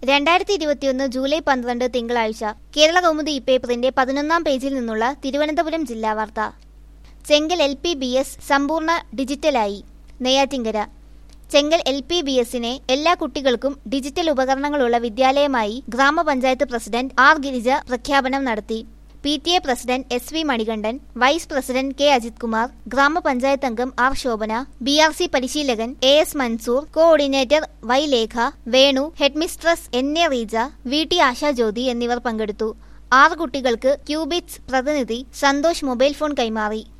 രണ്ടായിരത്തി ഇരുപത്തിയൊന്ന് ജൂലൈ പന്ത്രണ്ട് തിങ്കളാഴ്ച കേരള കൗമുദി ഇപ്പേപ്പറിന്റെ പതിനൊന്നാം പേജിൽ നിന്നുള്ള തിരുവനന്തപുരം ജില്ലാ വാർത്ത Chenkal L P B S സമ്പൂർണ്ണ ഡിജിറ്റലായി Neyyattinkara Chenkal L P B എസിനെ എല്ലാ കുട്ടികൾക്കും ഡിജിറ്റൽ ഉപകരണങ്ങളുള്ള വിദ്യാലയമായി ഗ്രാമപഞ്ചായത്ത് പ്രസിഡന്റ് ആർ ഗിരിജ പ്രഖ്യാപനം നടത്തി P T A president S V Manikandan vice president K Ajith Kumar ഗ്രാമപഞ്ചായത്ത് അംഗം R Shobhana B R C പരിശീലകൻ A S Mansoor coordinator Y Lekha Venu headmistress N A Reeja V T Ashajyothi എന്നിവർ പങ്കെടുത്തു ആറ് കുട്ടികൾക്ക് ക്യൂബിറ്റ്സ് പ്രതിനിധി സന്തോഷ് മൊബൈൽ ഫോൺ കൈമാറി